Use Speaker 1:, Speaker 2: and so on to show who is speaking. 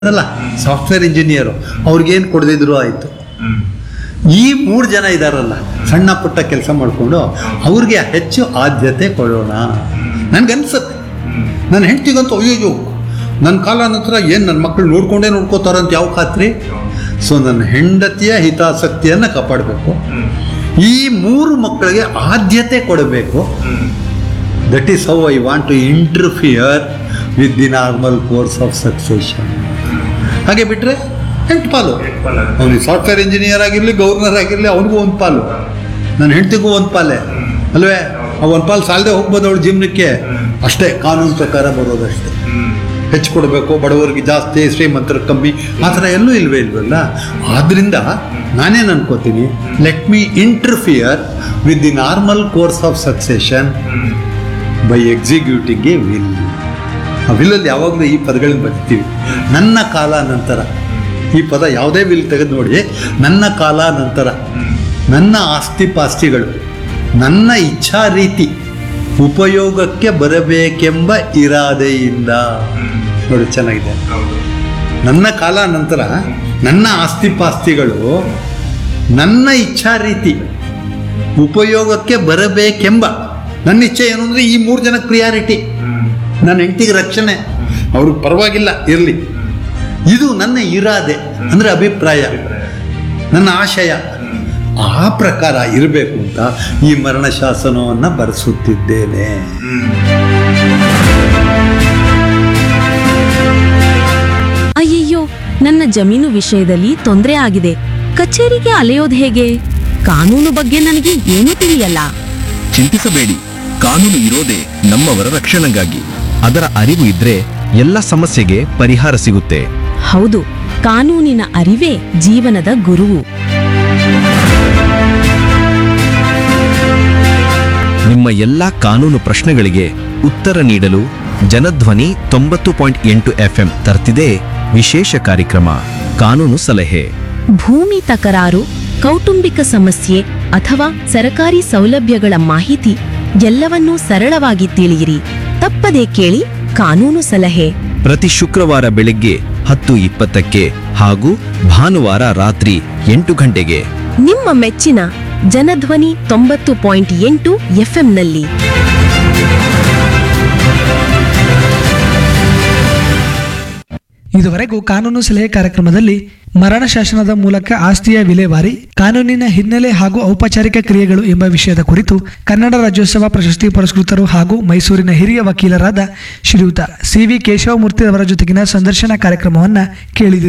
Speaker 1: ಅಲ್ಲ software engineer ಅವ್ರಿಗೇನು ಕೊಡದಿದ್ರು ಆಯಿತು
Speaker 2: ಹ್ಮ್
Speaker 1: ಈ ಮೂರು ಜನ ಇದಾರಲ್ಲ ಸಣ್ಣ ಪುಟ್ಟ ಕೆಲಸ ಮಾಡಿಕೊಂಡು ಅವ್ರಿಗೆ ಹೆಚ್ಚು ಆದ್ಯತೆ ಕೊಡೋಣ ನನ್ಗನ್ಸುತ್ತೆ ನನ್ನ ಹೆಂಡ್ತಿಗಂತೂ ಅಯ್ಯೋ ನನ್ನ ಕಾಲ ನಂತರ ಏನು ನನ್ನ ಮಕ್ಕಳು ನೋಡ್ಕೊಂಡೇ ನೋಡ್ಕೋತಾರಂತ ಯಾವ ಖಾತ್ರಿ ಸೊ ನನ್ನ ಹೆಂಡತಿಯ ಹಿತಾಸಕ್ತಿಯನ್ನು ಕಾಪಾಡಬೇಕು
Speaker 2: ಹ್ಮ್
Speaker 1: ಈ ಮೂರು ಮಕ್ಕಳಿಗೆ ಆದ್ಯತೆ ಕೊಡಬೇಕು
Speaker 2: hmm
Speaker 1: that is how I want to interfere with the normal course of succession ಹಾಗೆ ಬಿಟ್ಟರೆ ಎಂಟು ಪಾಲು
Speaker 2: ಪಾಲು.
Speaker 1: ಅವನಿಗೆ ಸಾಫ್ಟ್ವೇರ್ ಇಂಜಿನಿಯರ್ ಆಗಿರಲಿ ಗವರ್ನರ್ ಆಗಿರಲಿ ಅವನಿಗೂ ಒಂದು ಪಾಲು ನನ್ನ ಹೆಂಡತಿಗೂ ಒಂದು ಪಾಲೆ ಅಲ್ವೇ ಆ ಒಂದು ಪಾಲು ಸಾಲದೆ ಹೋಗ್ಬೋದು ಅವಳು ಜೀವನಕ್ಕೆ ಅಷ್ಟೇ ಕಾನೂನು ಪ್ರಕಾರ ಬರೋದಷ್ಟೇ
Speaker 2: ಹ್ಮ್
Speaker 1: ಹೆಚ್ಚು ಕೊಡಬೇಕು ಬಡವರಿಗೆ ಜಾಸ್ತಿ ಶ್ರೀಮಂತರ ಕಮ್ಮಿ ಆ ಥರ ಎಲ್ಲೂ ಇಲ್ವೇ ಇಲ್ವಲ್ಲ ಆದ್ದರಿಂದ ನಾನೇನು ಅನ್ಕೋತೀನಿ let me interfere with the normal course of succession
Speaker 2: hmm
Speaker 1: by executing a will ಆ ವಿಲ್ಲಲ್ಲಿ ಯಾವಾಗಲೂ ಈ ಪದಗಳನ್ನ ಬರ್ತೀವಿ ನನ್ನ ಕಾಲ ನಂತರ ಈ ಪದ ಯಾವುದೇ ವಿಲ್ ತೆಗೆದು ನೋಡಿ ನನ್ನ ಕಾಲ ನಂತರ ನನ್ನ ಆಸ್ತಿ ಪಾಸ್ತಿಗಳು ನನ್ನ ಇಚ್ಛಾ ರೀತಿ ಉಪಯೋಗಕ್ಕೆ ಬರಬೇಕೆಂಬ ಇರಾದೆಯಿಂದ ನೋಡಿ ಚೆನ್ನಾಗಿದೆ
Speaker 2: ಹೌದು
Speaker 1: ನನ್ನ ಕಾಲ ನಂತರ ನನ್ನ ಆಸ್ತಿ ಪಾಸ್ತಿಗಳು ನನ್ನ ಇಚ್ಛಾ ರೀತಿ ಉಪಯೋಗಕ್ಕೆ ಬರಬೇಕೆಂಬ ನನ್ನ ಇಚ್ಛೆ ಏನು ಅಂದರೆ ಈ ಮೂರು ಜನ ಪ್ರಿಯಾರಿಟಿ
Speaker 2: ಹ್ಮ್
Speaker 1: ನನ್ನ ಹೆಂಡತಿಗೆ ರಕ್ಷಣೆ ಅವ್ರಿಗೆ ಪರವಾಗಿಲ್ಲ ಇರಲಿ ಇದು ನನ್ನ ಇರಾದೆ ಅಂದರೆ ಅಭಿಪ್ರಾಯ ನನ್ನ ಆಶಯ ಆ ಪ್ರಕಾರ ಇರಬೇಕು ಅಂತ ಈ ಮರಣ ಶಾಸನವನ್ನು ಬರೆಸುತ್ತಿದ್ದೇನೆ
Speaker 2: ಹ್ಮ್
Speaker 3: ಅಯ್ಯಯ್ಯೋ ನನ್ನ ಜಮೀನು ವಿಷಯದಲ್ಲಿ ತೊಂದರೆ ಆಗಿದೆ ಕಚೇರಿಗೆ ಅಲೆಯೋದು ಹೇಗೆ ಕಾನೂನು ಬಗ್ಗೆ ನನಗೆ ಏನೂ ತಿಳಿಯಲ್ಲ
Speaker 4: ಚಿಂತಿಸಬೇಡಿ ಕಾನೂನು ಇರೋದೇ ನಮ್ಮವರ ರಕ್ಷಣೆಗಾಗಿ ಅದರ ಅರಿವು ಇದ್ರೆ ಎಲ್ಲ ಸಮಸ್ಯೆಗೆ ಪರಿಹಾರ ಸಿಗುತ್ತೆ
Speaker 3: ಹೌದು ಕಾನೂನಿನ ಅರಿವೇ ಜೀವನದ ಗುರುವು
Speaker 4: ನಿಮ್ಮ ಎಲ್ಲಾ ಕಾನೂನು ಪ್ರಶ್ನೆಗಳಿಗೆ ಉತ್ತರ ನೀಡಲು ಜನಧ್ವನಿ ತೊಂಬತ್ತು ಪಾಯಿಂಟ್ ಎಂಟು ಎಫ್ಎಂ ತರ್ತಿದೆ ವಿಶೇಷ ಕಾರ್ಯಕ್ರಮ ಕಾನೂನು ಸಲಹೆ
Speaker 3: ಭೂಮಿ ತಕರಾರು ಕೌಟುಂಬಿಕ ಸಮಸ್ಯೆ ಅಥವಾ ಸರಕಾರಿ ಸೌಲಭ್ಯಗಳ ಮಾಹಿತಿ ಎಲ್ಲವನ್ನೂ ಸರಳವಾಗಿ ತಿಳಿಯಿರಿ ತಪ್ಪದೇ ಕೇಳಿ ಕಾನೂನು ಸಲಹೆ
Speaker 4: ಪ್ರತಿ ಶುಕ್ರವಾರ ಬೆಳಗ್ಗೆ ಹತ್ತು ಇಪ್ಪತ್ತಕ್ಕೆ ಹಾಗೂ ಭಾನುವಾರ ರಾತ್ರಿ ಎಂಟು ಗಂಟೆಗೆ
Speaker 3: ನಿಮ್ಮ ಮೆಚ್ಚಿನ ಜನಧ್ವನಿ ತೊಂಬತ್ತು ಪಾಯಿಂಟ್ ಎಂಟು ಎಫ್ಎಂನಲ್ಲಿ
Speaker 5: ಇದುವರೆಗೂ ಕಾನೂನು ಸಲಹೆ ಕಾರ್ಯಕ್ರಮದಲ್ಲಿ ಮರಣ ಶಾಸನದ ಮೂಲಕ ಆಸ್ತಿಯ ವಿಲೇವಾರಿ ಕಾನೂನಿನ ಹಿನ್ನೆಲೆ ಹಾಗೂ ಔಪಚಾರಿಕ ಕ್ರಿಯೆಗಳು ಎಂಬ ವಿಷಯದ ಕುರಿತು ಕನ್ನಡ ರಾಜ್ಯೋತ್ಸವ ಪ್ರಶಸ್ತಿ ಪುರಸ್ಕೃತರು ಹಾಗೂ ಮೈಸೂರಿನ ಹಿರಿಯ ವಕೀಲರಾದ ಶ್ರೀಯುತ ಸಿ ವಿ ಕೇಶವಮೂರ್ತಿ ಅವರ ಜೊತೆಗಿನ ಸಂದರ್ಶನ ಕಾರ್ಯಕ್ರಮವನ್ನ ಕೇಳಿದಿರಿ